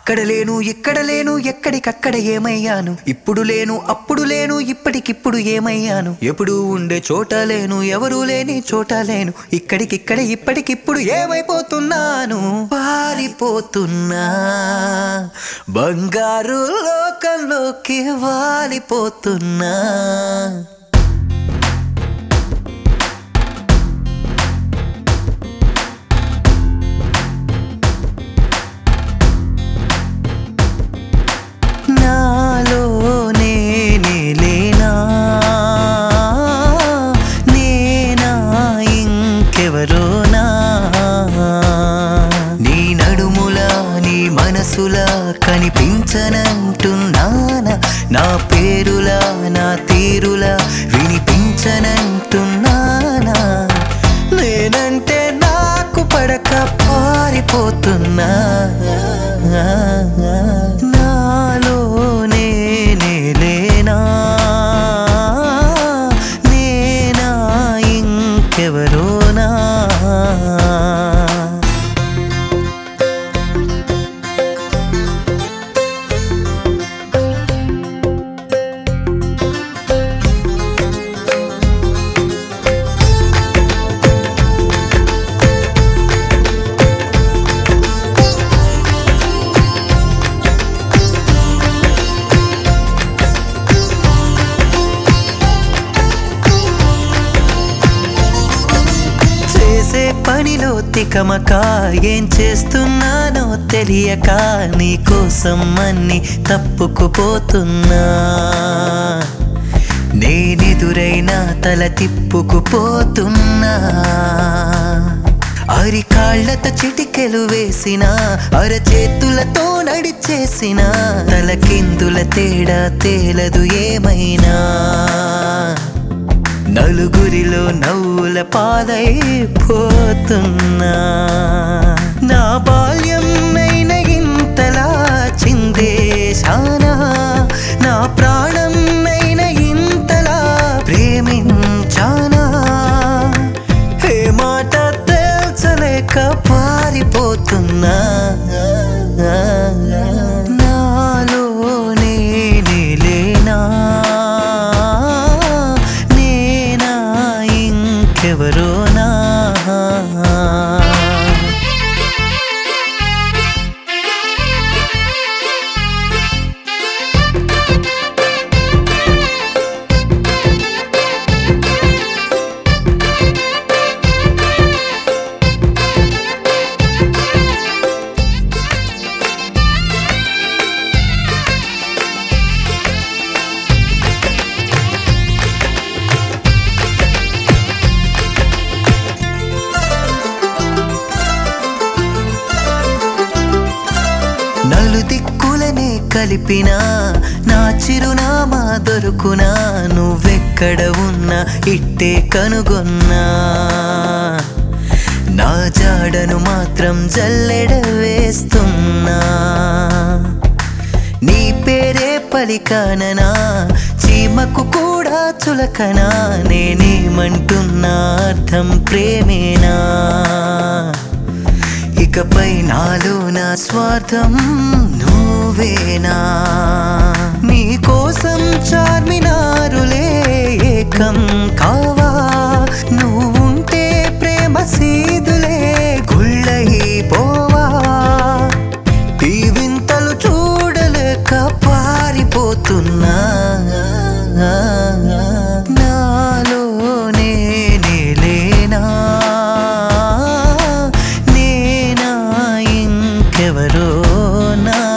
అక్కడ లేను ఇక్కడ లేను ఎక్కడికక్కడ ఏమయ్యాను ఇప్పుడు లేను అప్పుడు లేను ఇప్పటికిప్పుడు ఏమయ్యాను ఎప్పుడు ఉండే చోట లేను ఎవరు లేని చోట లేను ఇక్కడికిక్కడ ఇప్పటికిప్పుడు ఏమైపోతున్నాను పారిపోతున్నా బంగారు లోకంలోకి వాలిపోతున్నా నాలో నేనే లేనా నేనా ఇంకెవరోనా నీ నడుముల నీ మనసులా కనిపించనంటున్నానా నా పేరులా నా తీరులా వినిపించనంటున్నానా నేనంటే నాకు పడక పారిపోతున్నా నాలో నేనే లేనా నేనా ఇంకెవరోనా చేసే పనిలో తికమక ఏం చేస్తున్నానో తెలియక నీ కోసం అన్ని తప్పుకుపోతున్నా నేనెదురైనా తల తిప్పుకుపోతున్నా అరికాళ్లతో చిటికెలు వేసిన అరచేతులతో నడిచేసిన తలకిందుల తేడా తేలదు ఏమైనా నలుగురిలో నవ్వుల పాలైపోతున్నా నా బాల్యం నైన ఇంతలా చిందేశానా నా ప్రాణం నైన ఇంతలా ప్రేమించానా ఏ మాట తేల్చలేక పారిపోతున్నా నాలో నేనే లేనా నేనా ఇంకెవరోనా నలు దిక్కులనే కలిపిన నా చిరునామా దొరుకునా నువ్వెక్కడ ఉన్నా ఇట్టే కనుగొన్నా నా జాడను మాత్రం జల్లెడ వేస్తున్నా నీ పేరే పలికాననా చీమకు కూడా చులకనా నేనేమంటున్నా అర్థం ప్రేమేనా ఇకపై నాలో నా స్వార్థం నువ్వేనా నీ కోసం చార్మినారులే ఏకం కావా నువ్వుంటే ప్రేమ సీదులే గుళ్ళై పోవా ఈ వింతలు చూడలేక పారిపోతున్నా నాలో నేనే లేనా నేనా ఇంకెవరో నా